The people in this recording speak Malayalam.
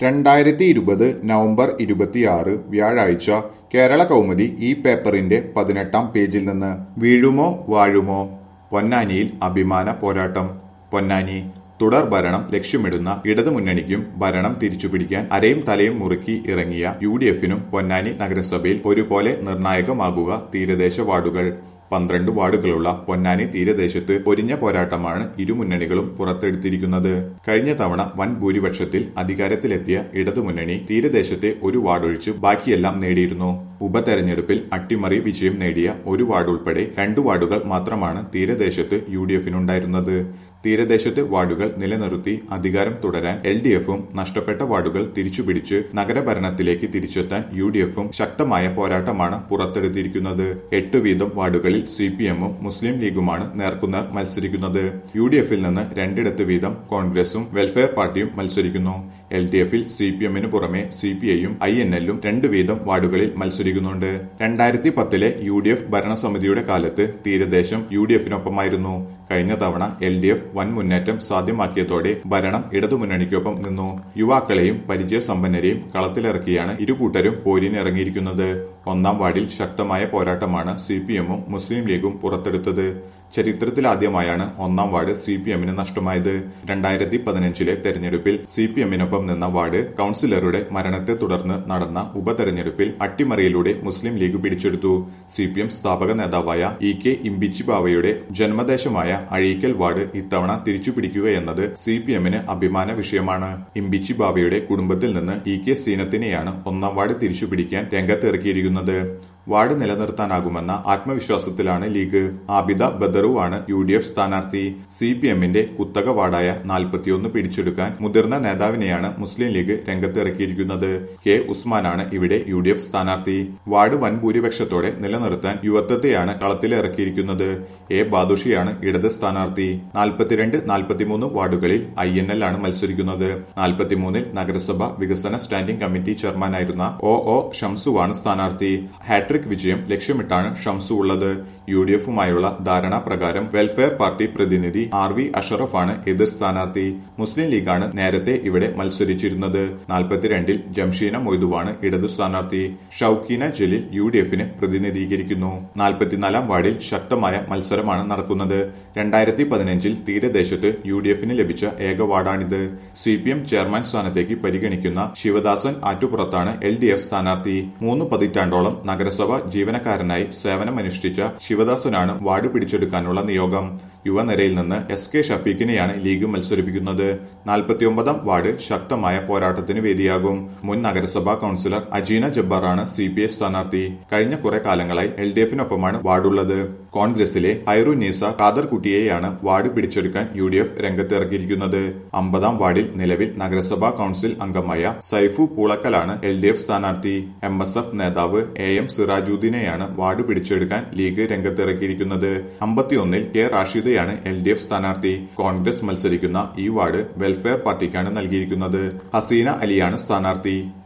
രണ്ടായിരത്തി ഇരുപത് നവംബർ ഇരുപത്തിയാറ് വ്യാഴാഴ്ച കേരള കൗമുദി ഈ പേപ്പറിന്റെ പതിനെട്ടാം പേജിൽ നിന്ന് വീഴുമോ വാഴുമോ പൊന്നാനിയിൽ അഭിമാന പോരാട്ടം പൊന്നാനി തുടർ ഭരണം ലക്ഷ്യമിടുന്ന ഇടതുമുന്നണിക്കും ഭരണം തിരിച്ചുപിടിക്കാൻ അരയും തലയും മുറുക്കി ഇറങ്ങിയ യു ഡി എഫിനും പൊന്നാനി നഗരസഭയിൽ ഒരുപോലെ നിർണായകമാകുക തീരദേശ വാർഡുകൾ പന്ത്രണ്ട് വാർഡുകളുള്ള പൊന്നാനി തീരദേശത്ത് ഒരിഞ്ഞ പോരാട്ടമാണ് ഇരുമുന്നണികളും പുറത്തെടുത്തിരിക്കുന്നത് കഴിഞ്ഞ തവണ വൻ ഭൂരിപക്ഷത്തിൽ അധികാരത്തിലെത്തിയ ഇടതുമുന്നണി തീരദേശത്തെ ഒരു വാർഡൊഴിച്ച് ബാക്കിയെല്ലാം നേടിയിരുന്നു ഉപതെരഞ്ഞെടുപ്പിൽ അട്ടിമറി വിജയം നേടിയ ഒരു വാർഡ് ഉൾപ്പെടെ രണ്ടു വാർഡുകൾ മാത്രമാണ് തീരദേശത്ത് യു ഡി എഫിനുണ്ടായിരുന്നത് തീരദേശത്ത് വാർഡുകൾ നിലനിർത്തി അധികാരം തുടരാൻ എൽ ഡി എഫും നഷ്ടപ്പെട്ട വാർഡുകൾ തിരിച്ചുപിടിച്ച് നഗരഭരണത്തിലേക്ക് തിരിച്ചെത്താൻ യു ഡി എഫും ശക്തമായ പോരാട്ടമാണ് പുറത്തെടുത്തിരിക്കുന്നത് എട്ട് വീതം വാർഡുകളിൽ സി പി എമ്മും മുസ്ലിം ലീഗുമാണ് നേർക്കുനേർ മത്സരിക്കുന്നത് യു ഡി എഫിൽ നിന്ന് രണ്ടിടത്ത് വീതം കോൺഗ്രസും വെൽഫെയർ പാർട്ടിയും മത്സരിക്കുന്നു എൽ ഡി എഫിൽ സി പി എമ്മിന് പുറമെ സി പി ഐയും ഐ എൻ എല്ലും രണ്ട് വീതം വാർഡുകളിൽ മത്സരിക്കുന്നുണ്ട് രണ്ടായിരത്തി പത്തിലെ യു ഡി എഫ് ഭരണസമിതിയുടെ കാലത്ത് തീരദേശം യു ഡി എഫിനൊപ്പമായിരുന്നു കഴിഞ്ഞ തവണ എൽ ഡി എഫ് വൻ മുന്നേറ്റം സാധ്യമാക്കിയതോടെ ഭരണം ഇടതുമുന്നണിക്കൊപ്പം നിന്നു യുവാക്കളെയും പരിചയസമ്പന്നരെയും കളത്തിലിറക്കിയാണ് ഇരുകൂട്ടരും പോരിനിറങ്ങിയിരിക്കുന്നത് ഒന്നാം വാർഡിൽ ശക്തമായ പോരാട്ടമാണ് സി പി എമ്മും മുസ്ലിം ലീഗും പുറത്തെടുത്തത് ചരിത്രത്തിലാദ്യമായാണ് ഒന്നാം വാർഡ് സി പി എമ്മിന് നഷ്ടമായത് രണ്ടായിരത്തി പതിനഞ്ചിലെ തെരഞ്ഞെടുപ്പിൽ സി പി എമ്മിനൊപ്പം നിന്ന വാർഡ് കൌൺസിലറുടെ മരണത്തെ തുടർന്ന് നടന്ന ഉപതെരഞ്ഞെടുപ്പിൽ അട്ടിമറിയിലൂടെ മുസ്ലിം ലീഗ് പിടിച്ചെടുത്തു സി പി എം സ്ഥാപക നേതാവായ ഇ കെ ഇമ്പിച്ചി ബാവയുടെ ജന്മദേശമായ അഴീക്കൽ വാർഡ് ഇത്തവണ തിരിച്ചുപിടിക്കുകയെന്നത് സി പി എമ്മിന് അഭിമാന വിഷയമാണ് ഇമ്പിച്ചി ബാവയുടെ കുടുംബത്തിൽ നിന്ന് ഇ കെ സീനത്തിനെയാണ് ഒന്നാം വാർഡ് തിരിച്ചുപിടിക്കാൻ രംഗത്തിറക്കിയിരിക്കുന്നത് വാർഡ് നിലനിർത്താനാകുമെന്ന ആത്മവിശ്വാസത്തിലാണ് ലീഗ് ആബിദ ബദറുവാണ് യു ഡി എഫ് സ്ഥാനാർത്ഥി സി പി എമ്മിന്റെ കുത്തക വാർഡായ നാൽപ്പത്തിയൊന്ന് പിടിച്ചെടുക്കാൻ മുതിർന്ന നേതാവിനെയാണ് മുസ്ലിം ലീഗ് രംഗത്തിറക്കിയിരിക്കുന്നത് കെ ഉസ്മാനാണ് ഇവിടെ യു ഡി എഫ് സ്ഥാനാർത്ഥി വാർഡ് വൻ ഭൂരിപക്ഷത്തോടെ നിലനിർത്താൻ യുവത്വത്തെയാണ് കളത്തിലിറക്കിയിരിക്കുന്നത് എ ബാദുഷിയാണ് ഇടത് സ്ഥാനാർത്ഥി നാൽപ്പത്തിരണ്ട് നാൽപ്പത്തിമൂന്ന് വാർഡുകളിൽ ഐ എൻ എൽ ആണ് മത്സരിക്കുന്നത് നാൽപ്പത്തിമൂന്നിൽ നഗരസഭ വികസന സ്റ്റാൻഡിംഗ് കമ്മിറ്റി ചെയർമാനായിരുന്ന ഒ ഒ ഷംസുവാണ് സ്ഥാനാർത്ഥി ഹാട്രിക് വിജയം ലക്ഷ്യമിട്ടാണ് ഷംസു ഉള്ളത് യു ഡി എഫുമായുള്ള ധാരണാപ്രകാരം വെൽഫെയർ പാർട്ടി പ്രതിനിധി ആർ വി അഷറഫാണ് എതിർ സ്ഥാനാർത്ഥി മുസ്ലിം ലീഗാണ് നേരത്തെ ഇവിടെ മത്സരിച്ചിരുന്നത് നാൽപ്പത്തിരണ്ടിൽ ജംഷീന മൊയ്തുവാണ് ഇടതു സ്ഥാനാർത്ഥി ഷൌക്കീന ജലീൽ യു ഡി എഫിനെ പ്രതിനിധീകരിക്കുന്നു നാൽപ്പത്തിനാലാം വാർഡിൽ ശക്തമായ മത്സരമാണ് നടക്കുന്നത് രണ്ടായിരത്തി പതിനഞ്ചിൽ തീരദേശത്ത് യു ഡി എഫിന് ലഭിച്ച ഏക വാർഡാണിത് സി പി എം ചെയർമാൻ സ്ഥാനത്തേക്ക് പരിഗണിക്കുന്ന ശിവദാസൻ ആറ്റുപുറത്താണ് എൽ ഡി എഫ് സ്ഥാനാർത്ഥി മൂന്ന് പതിറ്റാണ്ടോളം നഗരസഭ ജീവനക്കാരനായി സേവനമനുഷ്ഠിച്ച ശിവദാസനാണ് വാർഡ് പിടിച്ചെടുക്കാനുള്ള നിയോഗം യുവനിരയിൽ നിന്ന് എസ് കെ ഷഫീഖിനെയാണ് ലീഗ് മത്സരിപ്പിക്കുന്നത് നാൽപ്പത്തിയൊമ്പതാം വാർഡ് ശക്തമായ പോരാട്ടത്തിന് വേദിയാകും മുൻ നഗരസഭാ കൌൺസിലർ അജീന ജബ്ബാറാണ് സി പി ഐ സ്ഥാനാർത്ഥി കഴിഞ്ഞ കുറെ കാലങ്ങളായി എൽ ഡി എഫിനൊപ്പമാണ് വാർഡുള്ളത് കോൺഗ്രസിലെ ഹൈറു നീസ ഖാദർ കുട്ടിയെയാണ് വാർഡ് പിടിച്ചെടുക്കാൻ യു ഡി എഫ് രംഗത്തിറക്കിയിരിക്കുന്നത് അമ്പതാം വാർഡിൽ നിലവിൽ നഗരസഭാ കൌൺസിൽ അംഗമായ സൈഫു പൂളക്കലാണ് എൽ ഡി എഫ് സ്ഥാനാർത്ഥി എം എസ് എഫ് നേതാവ് എ എം സിറാജുദ്ദീനെയാണ് വാർഡ് പിടിച്ചെടുക്കാൻ ലീഗ് രംഗത്തിറക്കിയിരിക്കുന്നത് അമ്പത്തിയൊന്നിൽ കെ റാഷിദയാണ് എൽ ഡി എഫ് സ്ഥാനാർത്ഥി കോൺഗ്രസ് മത്സരിക്കുന്ന ഈ വാർഡ് വെൽഫെയർ പാർട്ടിക്കാണ് നൽകിയിരിക്കുന്നത് ഹസീന അലിയാണ് സ്ഥാനാർത്ഥി